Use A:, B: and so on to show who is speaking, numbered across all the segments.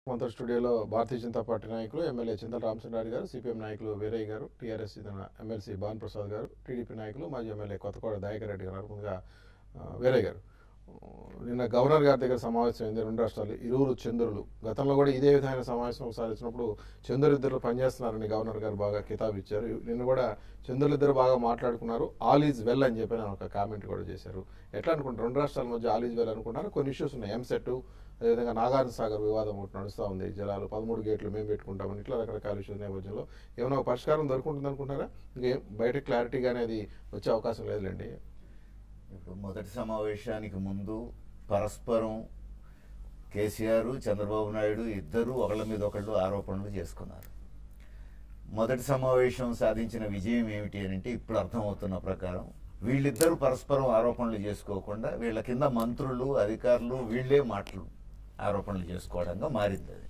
A: మనతో స్టూడియోలో భారతీయ జనతా పార్టీ నాయకులు ఎమ్మెల్యే చింతల రామచంద్రారెడ్డి గారు సిపిఎం నాయకులు వీరయ్య గారు టీఆర్ఎస్ చెందిన ఎమ్మెల్సీ భాన్ ప్రసాద్ గారు టీడీపీ నాయకులు మాజీ ఎమ్మెల్యే కొత్తకోట దయాకర్ రెడ్డి గారు ముందుగా ఆ, వీరయ్య గారు ఆ, నిన్న గవర్నర్ గారి దగ్గర సమావేశం అయింది రెండు రాష్ట్రాలు ఇరువురు చంద్రులు గతంలో కూడా ఇదే విధమైన సమావేశం ఒకసారి వచ్చినప్పుడు చంద్రులిద్దరు పనిచేస్తున్నారని గవర్నర్ గారు బాగా కితాబు ఇచ్చారు నిన్న కూడా చంద్రులిద్దరు బాగా మాట్లాడుకున్నారు ఆల్ ఈజ్ వెల్ అని చెప్పి ఆయన ఒక కామెంట్ కూడా చేశారు ఎట్లా అనుకుంటారు రెండు రాష్ట్రాల మధ్య ఆల్ ఈజ్ వెల్ అనుకుంటారు కొన్ని ఇష్యూస్ ఉన్నాయి ఎంసెట్ అదేవిధంగా నాగార్జున సాగర్ వివాదం ఒకటి నడుస్తూ ఉంది జలాలు పదమూడు గేట్లు మేము పెట్టుకుంటామని ఇట్లా రకరకాల ఇష్యూస్ నేపథ్యంలో ఏమైనా ఒక పరిష్కారం దొరుకుంటుంది అనుకుంటారా ఇంకేం బయట క్లారిటీగా అనేది వచ్చే అవకాశం లేదులేండి
B: ఇప్పుడు మొదటి సమావేశానికి ముందు పరస్పరం కేసీఆర్ చంద్రబాబు నాయుడు ఇద్దరు ఒకళ్ళ మీద ఒకళ్ళు ఆరోపణలు చేసుకున్నారు మొదటి సమావేశం సాధించిన విజయం ఏమిటి అని అంటే ఇప్పుడు అర్థమవుతున్న ప్రకారం వీళ్ళిద్దరూ పరస్పరం ఆరోపణలు చేసుకోకుండా వీళ్ళ కింద మంత్రులు అధికారులు వీళ్ళే మాటలు ఆరోపణలు చేసుకోవడంగా మారింది అది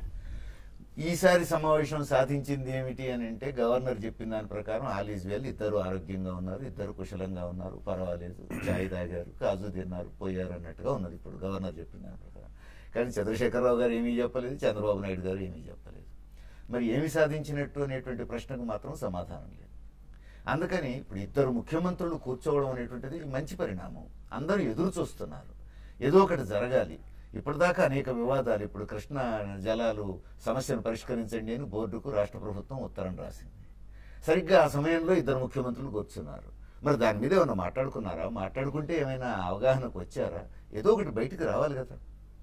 B: ఈసారి సమావేశం సాధించింది ఏమిటి అని అంటే గవర్నర్ చెప్పిన దాని ప్రకారం ఆల్ ఈజ్ వెల్ ఇద్దరు ఆరోగ్యంగా ఉన్నారు ఇద్దరు కుశలంగా ఉన్నారు పర్వాలేదు చాయ్ తాగారు కాజు తిన్నారు పోయారు అన్నట్టుగా ఉన్నది ఇప్పుడు గవర్నర్ చెప్పిన దాని ప్రకారం కానీ చంద్రశేఖరరావు గారు ఏమీ చెప్పలేదు చంద్రబాబు నాయుడు గారు ఏమీ చెప్పలేదు మరి ఏమి సాధించినట్టు అనేటువంటి ప్రశ్నకు మాత్రం సమాధానం లేదు అందుకని ఇప్పుడు ఇద్దరు ముఖ్యమంత్రులు కూర్చోవడం అనేటువంటిది మంచి పరిణామం అందరూ ఎదురు చూస్తున్నారు ఏదో ఒకటి జరగాలి ఇప్పటిదాకా అనేక వివాదాలు ఇప్పుడు కృష్ణా జలాలు సమస్యను పరిష్కరించండి అని బోర్డుకు రాష్ట్ర ప్రభుత్వం ఉత్తరం రాసింది సరిగ్గా ఆ సమయంలో ఇద్దరు ముఖ్యమంత్రులు కూర్చున్నారు మరి దాని మీద ఏమైనా మాట్లాడుకున్నారా మాట్లాడుకుంటే ఏమైనా అవగాహనకు వచ్చారా ఏదో ఒకటి బయటికి రావాలి కదా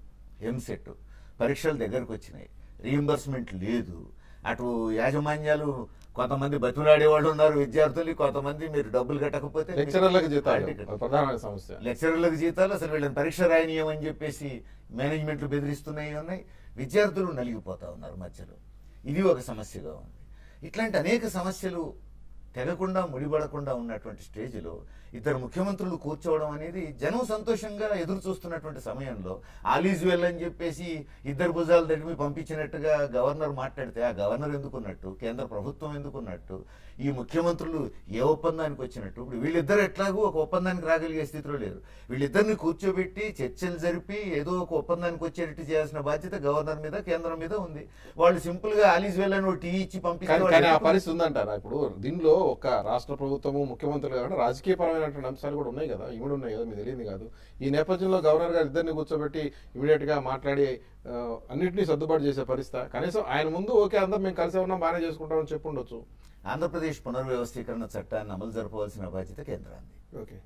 B: ఎంసెట్ పరీక్షలు దగ్గరకు వచ్చినాయి రీఎంబర్స్మెంట్ లేదు అటు యాజమాన్యాలు కొంతమంది బతిమలాడే వాళ్ళు ఉన్నారు విద్యార్థులు కొంతమంది మీరు డబ్బులు కట్టకపోతే మీకు
A: లెక్చరర్లకు జీతాలు
B: హాల్ టికెట్.
A: అది ప్రధానమైన సమస్య
B: లెక్చరర్లకు జీతాలు అసలు వీళ్ళని పరీక్ష రాయనీయమని చెప్పేసి మేనేజ్మెంట్లు బెదిరిస్తున్నాయి ఉన్నాయి విద్యార్థులు నలిగిపోతా ఉన్నారు మధ్యలో ఇది ఒక సమస్యగా ఉంది ఇట్లాంటి అనేక సమస్యలు తెగకుండా ముడిపడకుండా ఉన్నటువంటి స్టేజ్లో ఇద్దరు ముఖ్యమంత్రులు కూర్చోవడం అనేది జనం సంతోషంగా ఎదురు చూస్తున్నటువంటి సమయంలో ఆలీజ్ వెల్ అని చెప్పేసి ఇద్దరు భుజాలు తడిమి పంపించినట్టుగా గవర్నర్ మాట్లాడితే ఆ గవర్నర్ ఎందుకున్నట్టు కేంద్ర ప్రభుత్వం ఎందుకున్నట్టు ఈ ముఖ్యమంత్రులు ఏ ఒప్పందానికి వచ్చినట్టు ఇప్పుడు వీళ్ళిద్దరు ఎట్లాగూ ఒక ఒప్పందానికి రాగలిగే స్థితిలో లేరు వీళ్ళిద్దరిని కూర్చోబెట్టి చర్చలు జరిపి ఏదో ఒక ఒప్పందానికి వచ్చేటట్టు చేయాల్సిన బాధ్యత గవర్నర్ మీద కేంద్రం మీద ఉంది వాళ్ళు సింపుల్ గా ఆలీజ్ వెల్ అని ఒక టీ ఇచ్చి పంపిస్తే
A: కానీ
B: వాళ్ళు
A: కానీ ఆ
B: ఎందుకు-
A: పరిస్థితి ఉందంటారా ఇప్పుడు దీనిలో ఒక రాష్ట్ర ప్రభుత్వము ముఖ్యమంత్రులు కాకుండా రాజకీయపరమైనటువంటి అంశాలు కూడా ఉన్నాయి కదా ఇవి కూడా ఉన్నాయి కదా మీకు తెలియదు కాదు ఈ నేపథ్యంలో గవర్నర్ గారు ఇద్దరిని కూర్చోబెట్టి ఇమీడియట్ గా మాట్లాడి ఆ, అన్నింటినీ సర్దుబాటు చేసే పరిస్థితి కనీసం ఆయన ముందు ఓకే అందరం మేము కలిసే ఉన్నాం బాగానే చేసుకుంటామని చెప్పి ఉండొచ్చు
B: ఆంధ్రప్రదేశ్ పునర్వ్యవస్థీకరణ చట్టాన్ని అమలు జరపవలసిన బాధ్యత కేంద్రాన్ని
A: ఓకే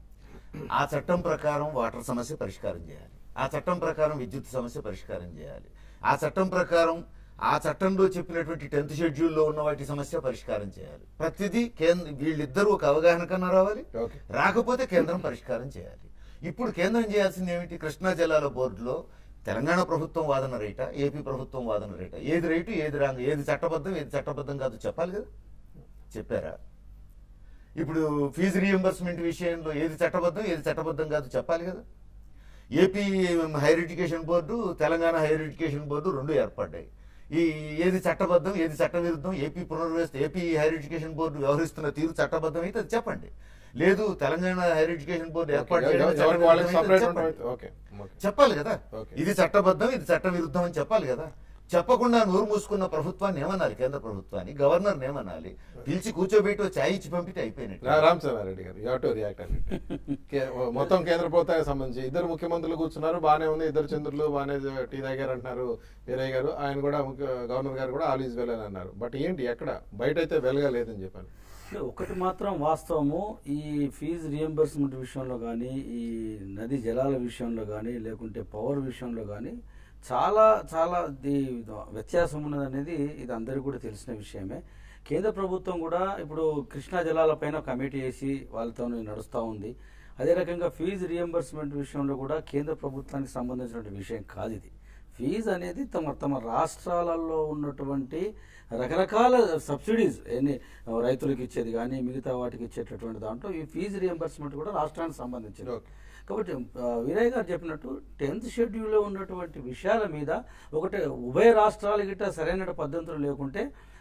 B: ఆ చట్టం ప్రకారం వాటర్ సమస్య పరిష్కారం చేయాలి ఆ చట్టం ప్రకారం విద్యుత్ సమస్య పరిష్కారం చేయాలి ఆ చట్టం ప్రకారం ఆ చట్టంలో చెప్పినటువంటి టెన్త్ షెడ్యూల్లో ఉన్న వాటి సమస్య పరిష్కారం చేయాలి ప్రతిదీ కేంద్ర వీళ్ళిద్దరూ ఒక అవగాహన కన్నా రావాలి
A: ఓకే
B: రాకపోతే కేంద్రం పరిష్కారం చేయాలి ఇప్పుడు కేంద్రం చేయాల్సింది ఏమిటి కృష్ణా జలాల బోర్డులో తెలంగాణ ప్రభుత్వం వాదన రేట ఏపీ ప్రభుత్వం వాదన రేట ఏది రైటు ఏది రాంగ్ ఏది చట్టబద్ధం ఏది చట్టబద్ధం కాదు చెప్పాలి కదా చెప్పారా ఇప్పుడు ఫీజు రియంబర్స్మెంట్ విషయంలో ఏది చట్టబద్ధం ఏది చట్టబద్ధం కాదు చెప్పాలి కదా AP higher education board Telangana higher education board రెండు ఏర్పడ్డాయి ఈ ఏది చట్టబద్ధం ఏది చట్టవిరుద్ధం ఏపీ పునర్వ్యవస్థ ఏపీ హైయర్ ఎడ్యుకేషన్ బోర్డు వ్యవహరిస్తున్న తీరు చట్టబద్ధం అయితే అది చెప్పండి లేదు తెలంగాణ హైయర్ ఎడ్యుకేషన్ బోర్డు ఏర్పాటు చేయడం
A: ఎవరికి వాళ్ళకి
B: చట్టవిరుద్ధం అయితే
A: సపరేట్
B: చెప్పండి.
A: ఓకే ఓకే
B: చెప్పాలి కదా
A: ఓకే.
B: ఇది చట్టబద్ధం ఇది చట్ట విరుద్ధం అని చెప్పాలి కదా చెప్పకుండా నోరు మూసుకున్న ప్రభుత్వాన్ని ఏమనాలి కేంద్ర ప్రభుత్వాన్ని గవర్నర్ ఏమనాలి పిలిచి కూర్చోబెట్టి ఓ చాయ్ ఇచ్చి పంపితే అయిపోయినట్టు
A: రా- రామచంద్రారెడ్డి గారు యూ టు రియాక్ట్ అని మొత్తం కేంద్ర ప్రభుత్వానికి సంబంధించి ఇద్దరు ముఖ్యమంత్రులు కూర్చున్నారు బాగానే ఉంది ఇద్దరు చంద్రులు బాగానే టీ తాగారు అంటున్నారు వీరయ్య గారు ఆయన కూడా ముఖ్య- గవర్నర్ గారు కూడా ఆల్ ఈజ్ వెల్ అని అన్నారు బట్ ఏంటి ఎక్కడ బయట అయితే వెల్గా లేదని చెప్పాను
C: అంటే ఒకటి మాత్రం వాస్తవము ఈ ఫీజు రియంబర్స్మెంట్ విషయంలో కానీ ఈ నది జలాల విషయంలో కానీ లేకుంటే పవర్ విషయంలో కానీ చాలా చాలా ది వ్యత్యాసం ఉన్నది అనేది ఇది అందరికీ కూడా తెలిసిన విషయమే కేంద్ర ప్రభుత్వం కూడా ఇప్పుడు కృష్ణా జలాలపైన కమిటీ వేసి వాళ్ళతో నడుస్తూ ఉంది అదే రకంగా ఫీజు రియంబర్స్మెంట్ విషయంలో కూడా కేంద్ర ప్రభుత్వానికి సంబంధించిన విషయం కాదు ఇది ఫీజు అనేది తమ తమ రాష్ట్రాలలో ఉన్నటువంటి రకరకాల సబ్సిడీస్ ఎన్ని రైతులకు ఇచ్చేది కానీ మిగతా వాటికి ఇచ్చేటటువంటి దాంట్లో ఈ ఫీజు రియంబర్స్మెంట్ కూడా రాష్ట్రానికి సంబంధించింది
A: Okay.
C: కాబట్టి ఆ, వీరయ్య గారు చెప్పినట్టు టెన్త్ షెడ్యూల్లో ఉన్నటువంటి విషయాల మీద ఒకటి ఉభయ రాష్ట్రాల గిట్ట సరైన పద్ధతులు లేకుంటే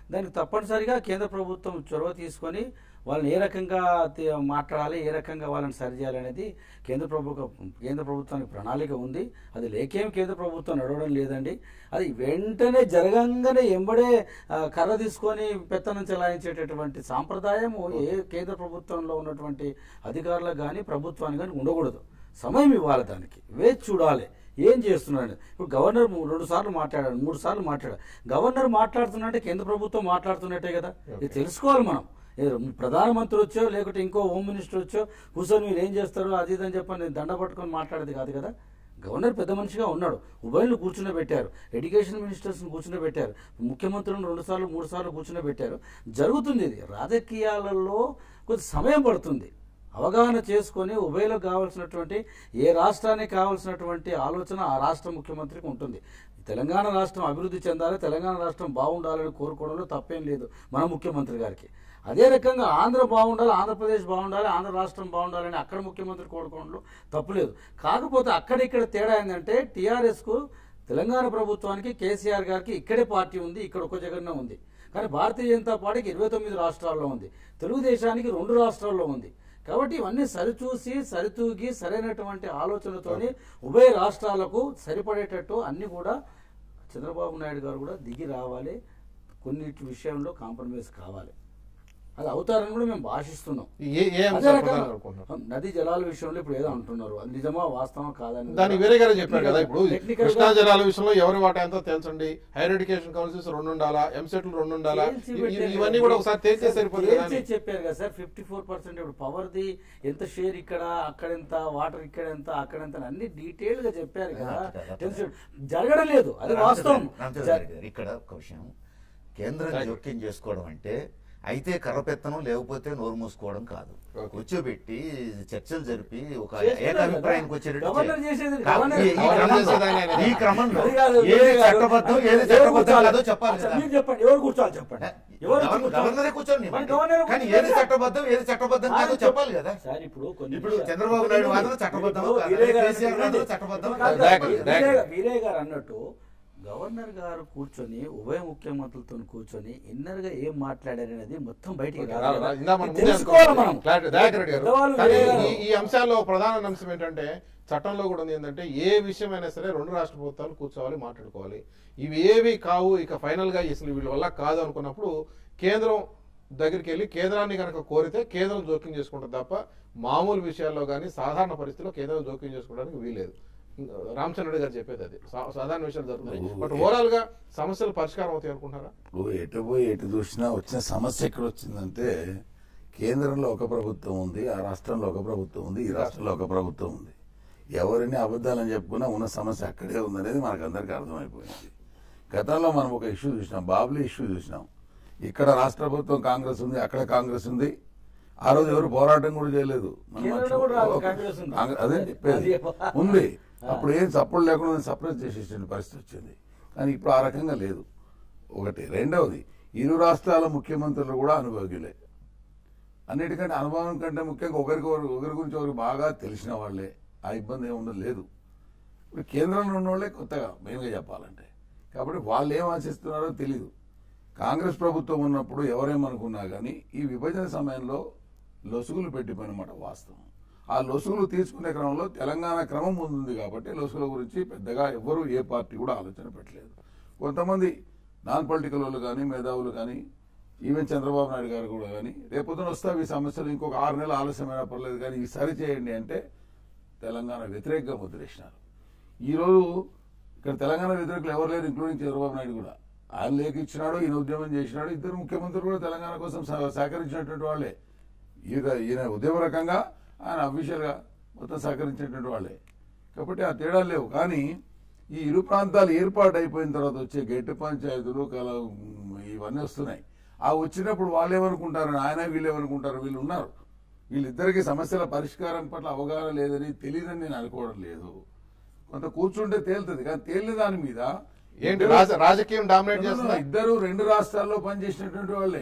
C: దానికి తప్పనిసరిగా కేంద్ర ప్రభుత్వం చొరవ తీసుకొని వాళ్ళని ఏ రకంగా తి- మాట్లాడాలి ఏ రకంగా వాళ్ళని సరిచేయాలి అనేది కేంద్ర ప్రభుత్వ కేంద్ర ప్రభుత్వానికి ప్రణాళిక ఉంది అది లేకేం కేంద్ర ప్రభుత్వం నడవడం లేదండి అది వెంటనే జరగంగానే ఎంబడే ఆ, కర్ర తీసుకొని పెత్తనం చెలాయించేటటువంటి సాంప్రదాయం ఏ కేంద్ర ప్రభుత్వంలో ఉన్నటువంటి అధికారులకు కానీ ప్రభుత్వానికి కానీ ఉండకూడదు సమయం ఇవ్వాలి దానికి వేచి చూడాలి ఏం చేస్తున్నాడు ఇప్పుడు గవర్నర్ మూ- రెండు సార్లు మాట్లాడాడు మూడు సార్లు మాట్లాడాడు గవర్నర్ మాట్లాడుతున్నట్టే కేంద్ర ప్రభుత్వం మాట్లాడుతున్నట్టే కదా ఇది తెలుసుకోవాలి మనం ఏదో ప్రధానమంత్రి వచ్చో లేకుంటే ఇంకో హోమ్ మినిస్టర్ వచ్చో కూర్చొని మీరు ఏం చేస్తారు అది ఇది అని చెప్పని నేను దండ పట్టుకొని మాట్లాడేది కాదు కదా గవర్నర్ పెద్ద మనిషిగా ఉన్నాడు ఉభయలు కూర్చుని పెట్టారు ఎడ్యుకేషన్ మినిస్టర్స్ని కూర్చుని పెట్టారు ముఖ్యమంత్రులను రెండు సార్లు మూడు సార్లు కూర్చుని పెట్టారు జరుగుతుంది ఇది రాజకీయాలలో కొంచెం సమయం పడుతుంది అవగాహన చేసుకొని ఉభయలకు కావాల్సినటువంటి ఏ రాష్ట్రానికి కావాల్సినటువంటి ఆలోచన ఆ రాష్ట్ర ముఖ్యమంత్రికి ఉంటుంది తెలంగాణ రాష్ట్రం అభివృద్ధి చెందాలి తెలంగాణ రాష్ట్రం బాగుండాలని కోరుకోవడంలో తప్పేం లేదు మన ముఖ్యమంత్రి గారికి అదే రకంగా ఆంధ్ర బాగుండాలి ఆంధ్రప్రదేశ్ బాగుండాలి ఆంధ్ర రాష్ట్రం బాగుండాలని అక్కడ ముఖ్యమంత్రి కోరుకోవడంలో తప్పులేదు కాకపోతే అక్కడ ఇక్కడ తేడా ఏంటంటే టీఆర్ఎస్కు తెలంగాణ ప్రభుత్వానికి కేసీఆర్ గారికి ఇక్కడే పార్టీ ఉంది ఇక్కడ ఒక జగన్నే ఉంది కానీ భారతీయ జనతా పార్టీకి ఇరవై తొమ్మిది రాష్ట్రాల్లో ఉంది తెలుగుదేశానికి రెండు రాష్ట్రాల్లో ఉంది కాబట్టి ఇవన్నీ సరిచూసి సరితూగి సరైనటువంటి ఆలోచనతోని ఉభయ రాష్ట్రాలకు సరిపడేటట్టు అన్ని కూడా చంద్రబాబు నాయుడు గారు కూడా దిగి రావాలి కొన్నిటి విషయంలో కాంప్రమైజ్ కావాలి అది అవుతారని కూడా మేము భాషిస్తున్నాం
A: ఏ ఏ
C: అదే
A: అంశాలు
C: రకంగా
A: ప్రధానంగా అనుకుంటున్నారు
C: నదీ జలాల విషయంలో ఇప్పుడు ఏదో అంటున్నారు అది నిజమా వాస్తవం కాదని
A: దానికి వేరే గారే చెప్పారు కదా ఇప్పుడు
C: Technical గా-
A: కృష్ణా జలాల విషయంలో ఎవరి వాటా ఎంతో తెలుసండి హైయర్ ఎడ్యుకేషన్ కౌన్సిల్స్ రెండు ఉండాలా ఎంసెట్లు రెండు ఉండాలా
C: తేల్చి
A: ఇవి-
C: పెట్టారు
A: ఇవన్నీ
C: కదా.
A: కూడా ఒకసారి తేల్చే సరిపోతుంది కదా
C: తేల్చి
A: అని.
C: చెప్పారు కదా సార్ ఫిఫ్టీ ఫోర్ పర్సెంట్ ఇప్పుడు పవర్ ది ఎంత షేర్ ఇక్కడ అక్కడ ఎంత వాటర్ ఇక్కడ ఎంత అక్కడ ఎంత అని అన్ని డీటెయిల్ గా చెప్పారు కదా
B: అట్లా-
C: తెలుసు జరగడం లేదు అది వాస్తవం
B: రామచంద్ర
C: జ-
B: రెడ్డి గారు, ఇక్కడ ఒక విషయం కేంద్రం
A: Right.
B: జోక్యం చేసుకోవడం అంటే అయితే కర్రపెత్తనం లేకపోతే నోరు మూసుకోవడం కాదు
A: Okay.
B: కూర్చోబెట్టి చర్చలు జరిపి ఒక
C: చేస్తున్నారు
B: ఏకాభిప్రాయానికి
C: కదా.
B: వచ్చేటట్టు
C: గవర్నర్
B: చేయాలి.
C: చేసేది
B: కాదు,
C: గవర్నర్-
B: ఈ- ఈ
A: గవర్నర్
B: క్రమంలో-
A: చేసేది ఆయన.
B: ఈ క్రమంలో
C: అది కాదు,
B: ఏది
C: అది కాదు.
B: చట్టబద్ధం ఏది
C: ఎవరు
B: చట్టబద్ధం
C: కూర్చోవాలి?
B: కాదో చెప్పాలి
C: అసలు
B: కదా.
C: మీరు చెప్పండి ఎవరు కూర్చోవాలి చెప్పండి ఎవరు
B: గవర్నర్-
C: కూర్చోవాలి?
B: గవర్నరే కూర్చోండి
C: మరి గవర్నర్
B: కానీ
C: కూర్చోవాలి.
B: ఏది చట్టబద్ధం ఏది చట్టబద్ధం కాదో
C: ఆయన
B: చెప్పాలి కదా
C: సార్ ఇప్పుడు కొన్ని
B: ఇప్పుడు
C: విషయాలు-
B: చంద్రబాబు నాయుడు వాదన చట్టబద్ధమా
C: ఇప్పుడు
B: కాదా?
C: వీరయ్య గారు
B: కేసీఆర్
C: అన్నట్టు
B: వాదన చట్టబద్ధమా
C: కాదు,
B: కాదా?
C: కాదు,
A: Exactly,
C: వీరయ్య-
A: exactly.
C: వీరయ్య గారు అన్నట్టు గవర్నర్ గారు కూర్చొని ఉభయ ముఖ్యమంత్రులతో కూర్చొని ఇన్నర్ గా ఏం మాట్లాడారు అనేది మొత్తం బయటికి
A: ఓకే,
C: రాదు
A: రా-
C: కదా.
A: రా- ఇందా మనం
C: ఇది
A: ముందే
C: తెలుసుకోవాలి
A: అనుకున్నాం.
C: మనం
A: క్లారిటీ, దయాకర్ రెడ్డి గారు.
C: పెద్దవాళ్ళు
A: కానీ
C: వీరయ్య గారు.
A: ఈ- ఈ అంశాల్లో ప్రధాన అంశం ఏంటంటే చట్టంలో కూడా ఉంది ఏంటంటే ఏ విషయమైనా సరే రెండు రాష్ట్ర ప్రభుత్వాలు కూర్చోవాలి మాట్లాడుకోవాలి ఇవి ఏవి కావు ఇక ఫైనల్ గా అసలు వీళ్ళ వల్ల కాదు అనుకున్నప్పుడు కేంద్రం దగ్గరికి వెళ్ళి కేంద్రాన్ని కనుక కోరితే కేంద్రం జోక్యం చేసుకుంటుంది తప్ప మామూలు విషయాల్లో కానీ సాధారణ పరిస్థితిలో కేంద్రం జోక్యం చేసుకోవడానికి వీలేదు రామచంద్ర రెడ్డి గారు చెప్పేది అది సా- సాధారణ విషయాలు జరుగుతున్నాయి బట్ ఓవరాల్ గా సమస్యలు పరిష్కారం అవుతాయి అనుకుంటారా
D: ఇప్పుడు ఎటు పోయి ఎటు చూసినా వచ్చిన సమస్య ఎక్కడ వచ్చిందంటే కేంద్రంలో ఒక ప్రభుత్వం ఉంది ఆ రాష్ట్రంలో ఒక ప్రభుత్వం ఉంది ఈ రాష్ట్రంలో ఒక ప్రభుత్వం ఉంది ఎవరిని అబద్ధాలని చెప్పుకున్నా ఉన్న సమస్య అక్కడే ఉందనేది మనకు అందరికీ అర్థమైపోయింది గతంలో మనం ఒక ఇష్యూ చూసినాం బాబ్లీ ఇష్యూ చూసినాం ఇక్కడ రాష్ట్ర ప్రభుత్వం కాంగ్రెస్ ఉంది అక్కడ కాంగ్రెస్ ఉంది ఆ రోజు ఎవరు పోరాటం కూడా చేయలేదు మనం
C: కేంద్రంలో కూడా రాదు,
D: ఒక-
C: కాంగ్రెస్ ఉంది.
D: కాంగ్రెస్- అదే చెప్పేది
C: అది-
D: ఉంది అప్పుడు ఏం సపోర్ట్ లేకుండా సపరేట్ చేసేసిన పరిస్థితి వచ్చింది కానీ ఇప్పుడు ఆ రకంగా లేదు ఒకటి రెండవది ఇరు రాష్ట్రాల ముఖ్యమంత్రులు కూడా అనుభవజ్ఞులే అన్నిటికంటే అనుభవం కంటే ముఖ్యంగా ఒకరికి ఒకరు ఒకరి గురించి ఒకరికి బాగా తెలిసిన వాళ్ళే ఆ ఇబ్బంది ఏముండదు లేదు ఇప్పుడు కేంద్రంలో ఉన్న వాళ్ళే కొత్తగా మెయిన్గా చెప్పాలంటే కాబట్టి వాళ్ళు ఏం ఆశిస్తున్నారో తెలియదు కాంగ్రెస్ ప్రభుత్వం ఉన్నప్పుడు ఎవరేమనుకున్నా కానీ ఈ విభజన సమయంలో లొసుగులు పెట్టిపోయినమాట వాస్తవం ఆ లొసుగులు తీసుకునే క్రమంలో తెలంగాణ క్రమం ముందుంది కాబట్టి లొసుగుల గురించి పెద్దగా ఎవరు ఏ పార్టీ కూడా ఆలోచన పెట్టలేదు కొంతమంది నాన్ పొలిటికల్ వాళ్ళు కానీ మేధావులు కానీ ఈవెన్ చంద్రబాబు నాయుడు గారు కూడా కానీ రేపొద్దున వస్తావు ఈ సమస్యలు ఇంకొక ఆరు నెలలు ఆలస్యమైనా పర్లేదు కానీ ఇవి సరి చేయండి అంటే తెలంగాణ వ్యతిరేకంగా ముద్రేసినారు ఈరోజు ఇక్కడ తెలంగాణ వ్యతిరేకులు ఎవరు లేరు ఇంక్లూడింగ్ చంద్రబాబు నాయుడు కూడా ఆయన లేఖ ఇచ్చినాడు ఈయన ఉద్యమం చేసినాడు ఇద్దరు ముఖ్యమంత్రులు కూడా తెలంగాణ కోసం సహ- సహకరించినటువంటి వాళ్ళే ఈయన ఈయన ఉద్యమ రకంగా ఆయన అఫీషియల్ గా మొత్తం సహకరించినటువంటి వాళ్ళే కాబట్టి ఆ తేడాలు లేవు కానీ ఈ ఇరు ప్రాంతాలు ఏర్పాటు అయిపోయిన తర్వాత వచ్చే గట్టి పంచాయతీలు కల ఇవన్నీ వస్తున్నాయి ఆ వచ్చినప్పుడు వాళ్ళు ఏమనుకుంటారు ఆయన వీళ్ళు ఏమనుకుంటారు వీళ్ళు ఉన్నారు వీళ్ళిద్దరికి సమస్యల పరిష్కారం పట్ల అవగాహన లేదని తెలియదని నేను అనుకోవడం లేదు కొంత కూర్చుంటే తేలుతుంది కానీ తేలిన దాని మీద
A: ఏంటి రాజ- రాజకీయం డామినేట్ చేస్తుందా
D: ఇద్దరు రెండు రాష్ట్రాల్లో పనిచేసినటువంటి వాళ్ళే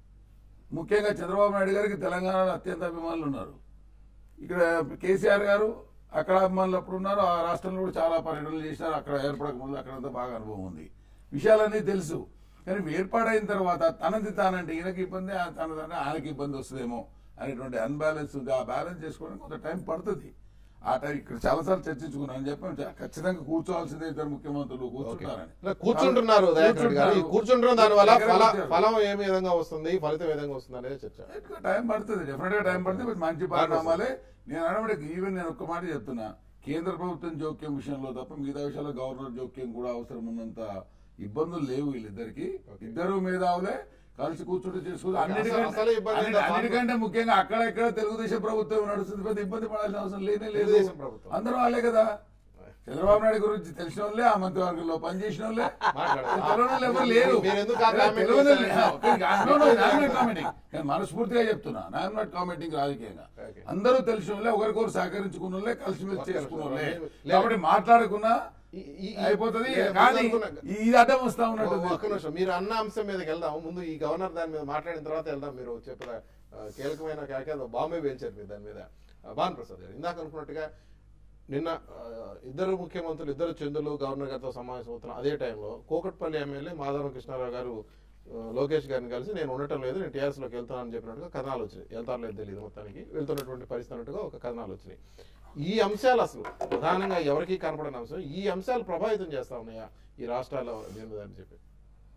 D: ముఖ్యంగా చంద్రబాబు నాయుడు గారికి తెలంగాణలో అత్యంత అభిమానులు ఉన్నారు ఇక్కడ కేసీఆర్ గారు అక్కడ అభిమానులు అప్పుడు ఉన్నారు ఆ రాష్ట్రంలో కూడా చాలా పర్యటనలు చేసినారు అక్కడ ఏర్పడక ముందు అక్కడంతా బాగా అనుభవం ఉంది విషయాలన్నీ తెలుసు కానీ ఏర్పాడైన తర్వాత తనది తానంటే ఈయనకి ఇబ్బంది ఆ తనది ఆయనకి ఇబ్బంది వస్తుందేమో అనేటువంటి అన్బ్యాలెన్స్ ఉంది ఆ బ్యాలెన్స్ చేసుకోవడానికి కొంత టైం పడుతుంది ఆ టైం ఇక్కడ చాలాసార్లు చర్చించుకున్నాను అని చెప్పాం చ- ఖచ్చితంగా కూర్చోవాల్సిందే ఇద్దరు ముఖ్యమంత్రులు కూర్చుంటారని
A: ఇలా కూర్చుంటున్నారు దయాకర్ రెడ్డి గారు ఈ కూర్చుంటున్న దాని వల్ల
D: దగ్గర
A: ఫల
D: కూర్చోరు.
A: ఫలం ఏ విధంగా వస్తుంది ఫలితం ఏ విధంగా వస్తుంది అనేది చర్చ
D: ఎక్కువ టైం పడుతుంది డెఫినెట్ గా టైం పడుతుంది బట్ మంచి పరిణామాలే నేను అనబడి ఈవెన్ నేను ఒక్క మాట చెప్తున్నా కేంద్ర ప్రభుత్వం జోక్యం విషయంలో తప్ప మిగతా విషయాల్లో గవర్నర్ జోక్యం కూడా అవసరం ఉన్నంత ఇబ్బందులు లేవు వీళ్ళిద్దరికి ఇద్దరు మేధావులే కలిసి కూర్చుంటూ చేసుకోవచ్చు
A: అసలు-
D: అన్నిటికంటే
A: అసలు ఇబ్బంది
D: అన్నిటి-
A: ఏంటో
D: అన్నిటికంటే ముఖ్యంగా అక్కడ ఇక్కడ తెలుగుదేశం ప్రభుత్వం నడుస్తుంది పెద్ద ఇబ్బంది పడాల్సిన అవసరం లేనే లేదు
A: తెలుగుదేశం ప్రభుత్వం.
D: అందరూ వాళ్ళే కదా చంద్రబాబు నాయుడు గురించి తెలిసిన వాళ్ళే ఆ మంత్రివర్గంలో పనిచేసిన వాళ్ళే
A: మాట్లాడాలి.
D: తెలియని వాళ్ళు ఎవరు లేరు
A: మీరు ఎందుకు ఆ comment
D: తెలియని వాళ్ళు-
A: చేశారు?
D: ఒక్కరికి ఆ- no, no, I'm not commenting. నేను మనస్ఫూర్తిగా చెప్తున్నా ఐఎమ్ నాట్ కామెంటింగ్ రాజకీయంగా
A: Okay.
D: అందరూ తెలిసిన వాళ్ళే ఒకరికొకరు సహకరించుకున్న వాళ్ళే కలిసిమెలిసి
A: ఒక్క
D: చేసుకున్న
A: నిమిషం.
D: వాళ్ళే
A: లేదు.
D: కాబట్టి మాట్లాడుకున్నా
A: ఈ- ఈ- ఈ-
D: అయిపోతుంది
A: నేను
D: కానీ
A: అనుకున్నా-
D: ఇది అడ్డం వస్తా ఉన్నట్టు
A: ఒ- ఒక్క నిమిషం మీరు అన్న అంశం మీదకి వెళ్దాం ముందు ఈ గవర్నర్ దాని మీద మాట్లాడిన తర్వాత వెళ్దాం మీరు చెప్పిన ఆ, కీలకమైన కాక బాంబే వేల్చారు మీరు దాని మీద ఆ, భాను ప్రసాద్ గారు ఇందాక అనుకున్నట్టుగా నిన్న ఆ, ఇద్దరు ముఖ్యమంత్రులు ఇద్దరు చంద్రులు గవర్నర్ గారితో సమావేశం అవుతున్న అదే టైంలో కోకట్పల్లి ఎమ్మెల్యే మాధవరం కృష్ణారావు గారు ఆ, లోకేష్ గారిని కలిసి నేను ఉండటం లేదు నేను టీఆర్ఎస్ లోకి వెళ్తానని చెప్పినట్టుగా కథనాలు వచ్చినాయి వెళ్తారో లేదు తెలియదు మొత్తానికి వెళ్తున్నటువంటి పరిస్థితి అన్నట్టుగా ఒక కథనాలు వచ్చినాయి ఈ అంశాలు అసలు ప్రధానంగా ఎవరికి కనపడని అంశం ఈ అంశాలు ప్రభావితం చేస్తా ఉన్నాయా ఈ రాష్ట్రాల దీని మీద అని చెప్పి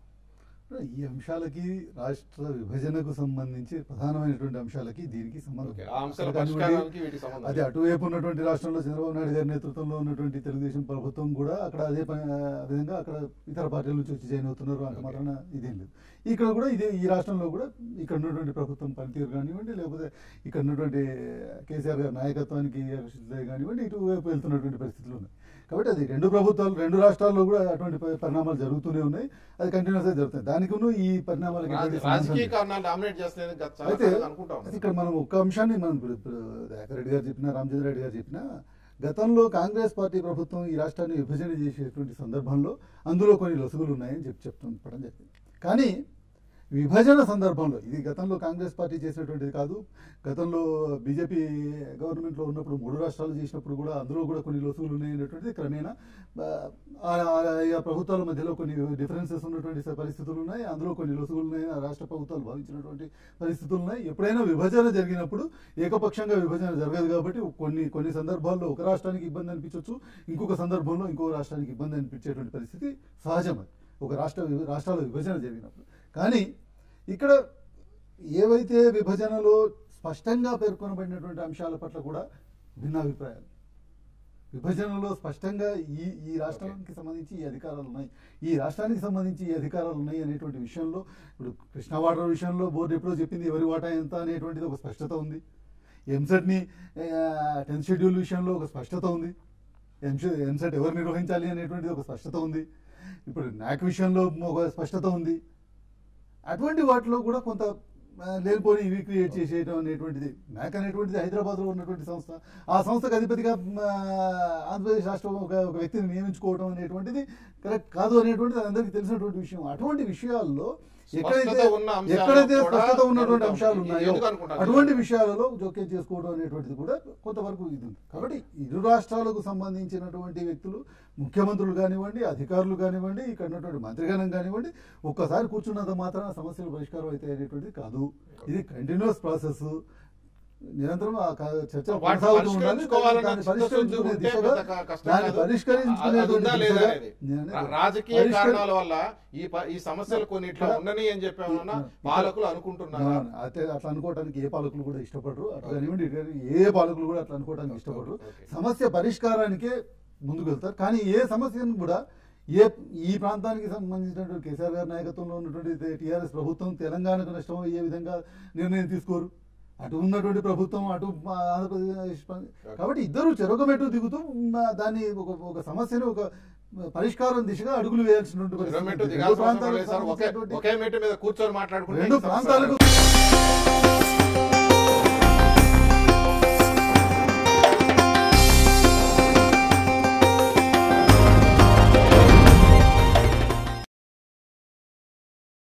E: ఈ అంశాలకి రాష్ట్ర విభజనకు సంబంధించి ప్రధానమైనటువంటి అంశాలకి దీనికి సంబంధం
A: ఓకే, ఆ అంశాల
E: అక్కడ కానివ్వండి,
A: పరిష్కారానికి వీటికి సంబంధం
E: అది అటువైపు ఉన్నటువంటి రాష్ట్రంలో చంద్రబాబు నాయుడు గారి నేతృత్వంలో ఉన్నటువంటి తెలుగుదేశం ప్రభుత్వం కూడా అక్కడ అదే పని- ఆ విధంగా అక్కడ ఇతర పార్టీల నుంచి వచ్చి జాయిన్ అవుతున్నారు అంత మాత్రాన ఇదేం లేదు ఇక్కడ కూడా ఇదే ఈ రాష్ట్రంలో కూడా ఇక్కడ ఉన్నటువంటి ప్రభుత్వం పనితీరు కానివ్వండి లేకపోతే ఇక్కడ ఉన్నటువంటి కేసీఆర్ గారి నాయకత్వానికి ఆకర్షితులై కానివ్వండి ఇటువైపు వెళ్తున్నటువంటి పరిస్థితులు ఉన్నాయి కాబట్టి అది రెండు ప్రభుత్వాలు రెండు రాష్ట్రాల్లో కూడా అటువంటి ప- పరిణామాలు జరుగుతూనే ఉన్నాయి అది కంటిన్యూస్ గా జరుగుతాయి దానికి ఈ పరిణామాలకి
A: రాజ-
E: ఎటువంటి సంబంధం
A: రాజకీయ
E: లేదు.
A: కారణాలు డామినేట్ చేస్తాయని గత చాలా
E: అయితే
A: కాలంగా అనుకుంటా
E: అయితే
A: ఉన్నాం
E: ఇక్కడ మనం ఒక్క అంశాన్ని మనం ఇప్పుడు ఇప్పుడు దయాకర్ రెడ్డి గారు చెప్పినా రామచంద్ర రెడ్డి గారు చెప్పినా గతంలో కాంగ్రెస్ పార్టీ ప్రభుత్వం ఈ రాష్ట్రాన్ని విభజన చేసేటువంటి సందర్భంలో అందులో కొన్ని లొసుగులు ఉన్నాయని చెప్పి చెప్తుండడం జరిగింది కానీ విభజన సందర్భంలో ఇది గతంలో కాంగ్రెస్ పార్టీ చేసినటువంటిది కాదు గతంలో బీజేపీ గవర్నమెంట్లో ఉన్నప్పుడు మూడు రాష్ట్రాలు చేసినప్పుడు కూడా అందులో కూడా కొన్ని లొసుగులు ఉన్నాయనేటువంటిది క్రమేణా ఆ, ఆయా ప్రభుత్వాల మధ్యలో కొన్ని డిఫరెన్సెస్ ఉన్నటువంటి పరిస్థితులు ఉన్నాయి అందులో కొన్ని లొసుగులు ఉన్నాయి ఆ రాష్ట్ర ప్రభుత్వాలు భావించినటువంటి పరిస్థితులు ఉన్నాయి ఎప్పుడైనా విభజన జరిగినప్పుడు ఏకపక్షంగా విభజన జరగదు కాబట్టి కొన్ని కొన్ని సందర్భాల్లో ఒక రాష్ట్రానికి ఇబ్బంది అనిపించవచ్చు ఇంకొక సందర్భంలో ఇంకో రాష్ట్రానికి ఇబ్బంది అనిపించేటువంటి పరిస్థితి సహజం అది ఒక రాష్ట్ర విభ- రాష్ట్రాల విభజన జరిగినప్పుడు కానీ ఇక్కడ ఏవైతే విభజనలో స్పష్టంగా పేర్కొనబడినటువంటి అంశాల పట్ల కూడా భిన్నాభిప్రాయాలు విభజనలో స్పష్టంగా ఈ ఈ రాష్ట్రానికి సంబంధించి ఈ అధికారాలు ఉన్నాయి ఈ రాష్ట్రానికి సంబంధించి ఈ అధికారాలు ఉన్నాయి అనేటువంటి విషయంలో ఇప్పుడు కృష్ణా వాటర్ విషయంలో బోర్డు ఎప్పుడో చెప్పింది ఎవరి వాటా ఎంత అనేటువంటిది ఒక స్పష్టత ఉంది ఎంసెట్ని టెన్త్ షెడ్యూల్ విషయంలో ఒక స్పష్టత ఉంది ఎంసెట్ ఎంసెట్ ఎవరు నిర్వహించాలి అనేటువంటిది ఒక స్పష్టత ఉంది ఇప్పుడు నాక్ విషయంలో ఒక స్పష్టత ఉంది అటువంటి వాటిలో కూడా కొంత ఆ, లేనిపోని ఇవి క్రియేట్ చేసేయడం అనేటువంటిది నాక్ అనేటువంటిది హైదరాబాద్లో ఉన్నటువంటి సంస్థ ఆ సంస్థకు అధిపతిగా ఆ, ఆంధ్రప్రదేశ్ రాష్ట్రం ఒక ఒక వ్యక్తిని నియమించుకోవడం అనేటువంటిది కరెక్ట్ కాదు అనేటువంటిది అందరికీ తెలిసినటువంటి విషయం అటువంటి విషయాల్లో ఎక్కడైతే
A: స్పష్టత ఉన్న అంశాలు
E: ఎక్కడైతే
A: కూడా
E: స్పష్టత ఉన్నటువంటి
A: జరుగుతాయి.
E: అంశాలు ఉన్నాయో
A: ఎందుకు అనుకుంటారు?
E: అటువంటి విషయాలలో జోక్యం చేసుకోవడం అనేటువంటిది కూడా కొంతవరకు ఇది ఉంది కాబట్టి ఇరు రాష్ట్రాలకు సంబంధించినటువంటి వ్యక్తులు ముఖ్యమంత్రులు కానివ్వండి అధికారులు కానివ్వండి ఇక్కడ ఉన్నటువంటి మంత్రిగణం కానివ్వండి ఒక్కసారి కూర్చున్నంత మాత్రం సమస్యలు పరిష్కారం అవుతాయి అనేటువంటిది కాదు ఇది కంటిన్యూస్ ప్రాసెస్ నిరంతరం ఆ క- చర్చ
A: వాటిని
E: కొనసాగుతూ ఉండాలి
A: పరిష్కరించుకోవాలన్న
E: దాన్ని
A: చిత్తశుద్ధి
E: పరిష్కరించుకునే
A: ఉంటే
E: దిశగా
A: పెద్ద క- కష్టం
E: దాన్ని
A: కాదు.
E: పరిష్కరించుకునేటువంటి
A: అది ఉందా లేదా
E: దిశగా
A: అనేది.
E: నేను అనేది
A: రా- రాజకీయ
E: పరిష్కరి-
A: కారణాల వల్ల ఈ ప- ఈ సమస్యలు కొన్ని ఇట్లా ఉండని అని చెప్పామన్నా పాలకులు అనుకుంటున్నారు
E: అవును. అయితే అట్లా అనుకోవడానికి ఏ పాలకులు కూడా ఇష్టపడరు అట్లా కానివ్వండి ఇటు కానివ్వండి, ఏ పాలకులు కూడా అట్లా అనుకోవడానికి ఇష్టపడరు
A: ఓకే.
E: సమస్య పరిష్కారానికే ముందుకు వెళ్తారు కానీ ఏ సమస్యను కూడా ఏ ఈ ప్రాంతానికి సంబంధించినటువంటి కేసీఆర్ గారి నాయకత్వంలో ఉన్నటువంటి టీఆర్ఎస్ ప్రభుత్వం తెలంగాణకు నష్టం అయ్యే విధంగా నిర్ణయం తీసుకోరు అటు ఉన్నటువంటి ప్రభుత్వం అటు మా ఆంధ్రప్రదేశ్ ప్ర- కాబట్టి ఇద్దరు చెరొక మెట్టు దిగుతూ మా దాన్ని ఒక ఒక సమస్యను ఒక పరిష్కారం దిశగా అడుగులు వేయాల్సినటువంటి పరిస్థితి
A: మెట్టు
E: ఉంది. రెండు
A: దిగాల్సిన అవసరం
E: ప్రాంతాలకు
A: లేదు సార్ ఒకే
E: సంబంధించినటువంటి
A: ఒకే మెట్టు మీద కూర్చొని మాట్లాడుకుంటే
E: రెండు
A: ఈ సమస్య
E: ప్రాంతాలకు